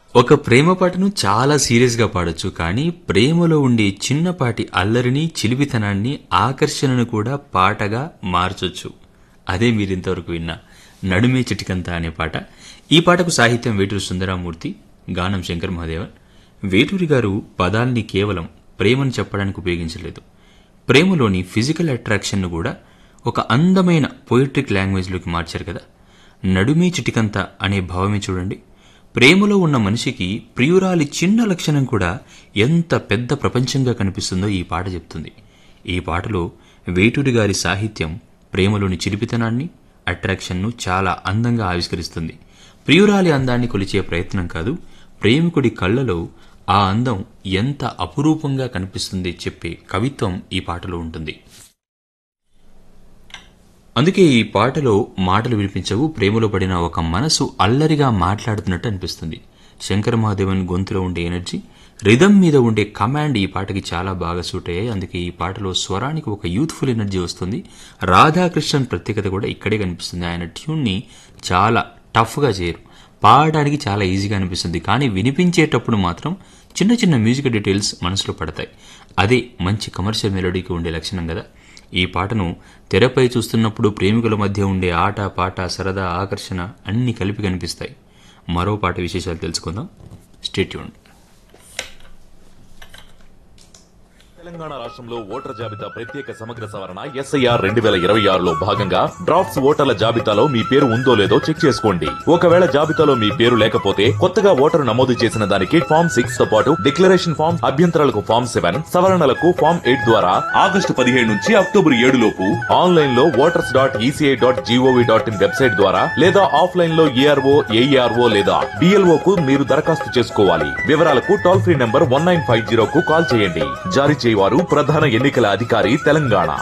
ఒక ప్రేమ పాటను చాలా సీరియస్గా పాడొచ్చు కానీ ప్రేమలో ఉండే చిన్నపాటి అల్లరిని చిలిపితనాన్ని ఆకర్షణను కూడా పాటగా మార్చొచ్చు అదే మీరింతవరకు విన్న నడుమే చిటికంత అనే పాట ఈ పాటకు సాహిత్యం వేటూరు సుందరామూర్తి గానం శంకర్ మహాదేవన్ వేటూరి గారు పదాల్ని కేవలం ప్రేమను చెప్పడానికి ఉపయోగించలేదు ప్రేమలోని ఫిజికల్ అట్రాక్షన్ను కూడా ఒక అందమైన పొయిట్రిక్ లాంగ్వేజ్లోకి మార్చారు కదా నడుమే చిటికంత అనే భావమే చూడండి ప్రేమలో ఉన్న మనిషికి ప్రియురాలి చిన్న లక్షణం కూడా ఎంత పెద్ద ప్రపంచంగా కనిపిస్తుందో ఈ పాట చెప్తుంది ఈ పాటలో వేటూరి గారి సాహిత్యం ప్రేమలోని చిలిపితనాన్ని అట్రాక్షన్ను చాలా అందంగా ఆవిష్కరిస్తుంది ప్రియురాలి అందాన్ని కొలిచే ప్రయత్నం కాదు ప్రేమికుడి కళ్ళలో ఆ అందం ఎంత అపురూపంగా కనిపిస్తుంది చెప్పే కవిత్వం ఈ పాటలో ఉంటుంది అందుకే ఈ పాటలో మాటలు వినిపించవు ప్రేమలో పడిన ఒక మనసు అల్లరిగా మాట్లాడుతున్నట్టు అనిపిస్తుంది శంకర మహాదేవన్ గొంతులో ఉండే ఎనర్జీ రిధం మీద ఉండే కమాండ్ ఈ పాటకి చాలా బాగా సూట్ అయ్యాయి అందుకే ఈ పాటలో స్వరానికి ఒక యూత్ఫుల్ ఎనర్జీ వస్తుంది రాధాకృష్ణన్ ప్రత్యేకత కూడా ఇక్కడే కనిపిస్తుంది ఆయన ట్యూన్ని చాలా టఫ్గా చేయరు పాడడానికి చాలా ఈజీగా అనిపిస్తుంది కానీ వినిపించేటప్పుడు మాత్రం చిన్న చిన్న మ్యూజిక్ డీటెయిల్స్ మనసులో పడతాయి అదే మంచి కమర్షియల్ మెలోడీకి ఉండే లక్షణం కదా ఈ పాటను తెరపై చూస్తున్నప్పుడు ప్రేమికుల మధ్య ఉండే ఆట పాట సరదా ఆకర్షణ అన్నీ కలిపి కనిపిస్తాయి మరో పాట విశేషాలు తెలుసుకుందాం స్టేట్యూన్ తెలంగాణ రాష్ట్రంలో ఓటర్ జాబితా ప్రత్యేక సమగ్ర సవరణ ఎస్ఐఆర్ రెండు వేల ఇరవై ఆరులో భాగంగా డ్రాఫ్ట్స్ ఓటర్ల జాబితాలో మీ పేరు ఉందో లేదో చెక్ చేసుకోండి ఒకవేళ జాబితాలో మీ పేరు లేకపోతే కొత్తగా ఓటరు నమోదు చేసిన దానికి ఫామ్ సిక్స్ తో పాటు డిక్లరేషన్ ఫామ్ అభ్యంతరాలకు ఫామ్ సెవెన్ సవరణలకు ఫామ్ ఎయిట్ ద్వారా ఆగస్టు పదిహేడు నుంచి అక్టోబర్ ఏడు లోపు ఆన్లైన్ లో voters dot ECI dot GOV dot in website ద్వారా లేదా ఆఫ్లైన్ లో ఏఆర్ఓ ఏఈఆర్ఓ లేదా డిఎల్ఓ కు మీరు దరఖాస్తు చేసుకోవాలి వివరాలకు toll free number one nine five zero కు కాల్ చేయండి జారీ చేయవారు ప్రధాన ఎన్నికల అధికారి తెలంగాణ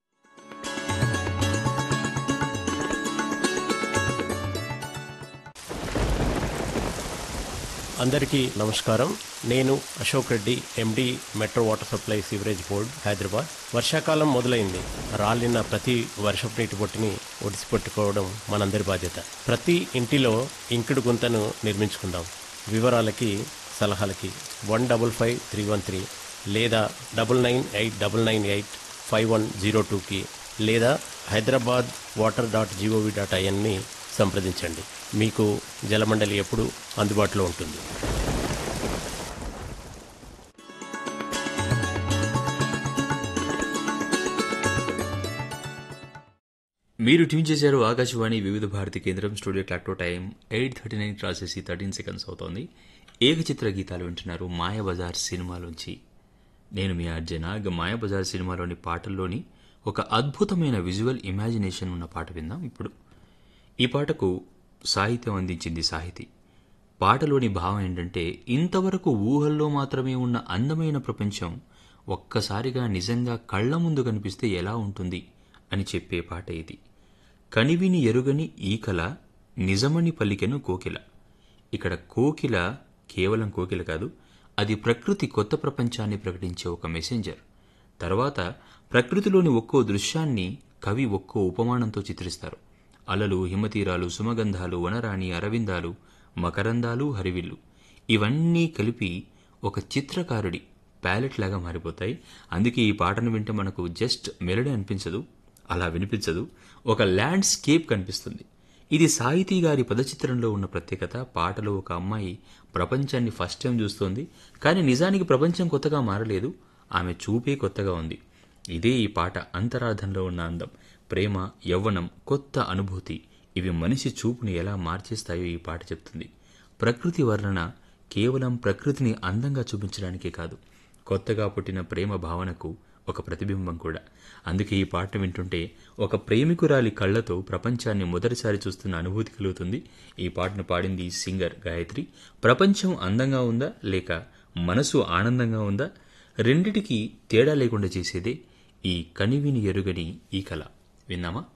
అందరికీ నమస్కారం నేను Ashok Reddy MD metro water supply sewerage board Hyderabad వర్షాకాలం మొదలైంది రాలిన ప్రతి వర్షపు నీటి బొట్టుని ఒడిసిపెట్టుకోవడం మనందరి బాధ్యత ప్రతి ఇంటిలో ఇంకుడు గుంతను నిర్మించుకుందాం వివరాలకి సలహాలకి one double five three one three లేదా double nine eight double nine eight five one zero టూకి లేదా Hyderabad water dot GOV dot ఐఎన్ని సంప్రదించండి మీకు జలమండలి ఎప్పుడు అందుబాటులో ఉంటుంది మీరు ట్యూన్ చేశారు ఆకాశవాణి వివిధ భారతి కేంద్రం స్టూడియో క్లాక్టో టైం ఎయిట్ థర్టీ నైన్ క్రాసేసి థర్టీన్ సెకండ్స్ అవుతోంది ఏకచిత్ర గీతాలు వింటున్నారు మాయాబజార్ సినిమాలోంచి నేను మీ అర్జున మాయాబజార్ సినిమాలోని పాటల్లోని ఒక అద్భుతమైన విజువల్ ఇమాజినేషన్ ఉన్న పాట విందాం ఇప్పుడు ఈ పాటకు సాహిత్యం అందించింది సాహితీ పాటలోని భావం ఏంటంటే ఇంతవరకు ఊహల్లో మాత్రమే ఉన్న అందమైన ప్రపంచం ఒక్కసారిగా నిజంగా కళ్ళ ముందు కనిపిస్తే ఎలా ఉంటుంది అని చెప్పే పాట ఇది కనివిని ఎరుగని ఈకల నిజమని పలికెను కోకిల ఇక్కడ కోకిల కేవలం కోకిల కాదు అది ప్రకృతి కొత్త ప్రపంచాన్ని ప్రకటించే ఒక మెసెంజర్ తర్వాత ప్రకృతిలోని ఒక్కో దృశ్యాన్ని కవి ఒక్కో ఉపమానంతో చిత్రిస్తారు అలలు హిమతీరాలు సుమగంధాలు వనరాణి అరవిందాలు మకరందాలు హరివిల్లు ఇవన్నీ కలిపి ఒక చిత్రకారుడి ప్యాలెట్ లాగా మారిపోతాయి అందుకే ఈ పాటను వింటే మనకు జస్ట్ మెలడీ అనిపించదు అలా వినిపించదు ఒక ల్యాండ్స్కేప్ కనిపిస్తుంది ఇది సాహితీ గారి పదచిత్రంలో ఉన్న ప్రత్యేకత పాటలో ఒక అమ్మాయి ప్రపంచాన్ని ఫస్ట్ టైం చూస్తోంది కానీ నిజానికి ప్రపంచం కొత్తగా మారలేదు ఆమె చూపే కొత్తగా ఉంది ఇదే ఈ పాట అంతరార్థంలో ఉన్న అందం ప్రేమ యవ్వనం కొత్త అనుభూతి ఇవి మనిషి చూపుని ఎలా మార్చేస్తాయో ఈ పాట చెప్తుంది ప్రకృతి వర్ణన కేవలం ప్రకృతిని అందంగా చూపించడానికే కాదు కొత్తగా పుట్టిన ప్రేమ భావనకు ఒక ప్రతిబింబం కూడా అందుకే ఈ పాట వింటుంటే ఒక ప్రేమికురాలి కళ్ళతో ప్రపంచాన్ని మొదటిసారి చూస్తున్న అనుభూతి కలుగుతుంది ఈ పాటను పాడింది సింగర్ గాయత్రి ప్రపంచం అందంగా ఉందా లేక మనసు ఆనందంగా ఉందా రెండిటికి తేడా లేకుండా చేసేదే ఈ కనివిని ఎరుగని ఈ కళ విన్నామా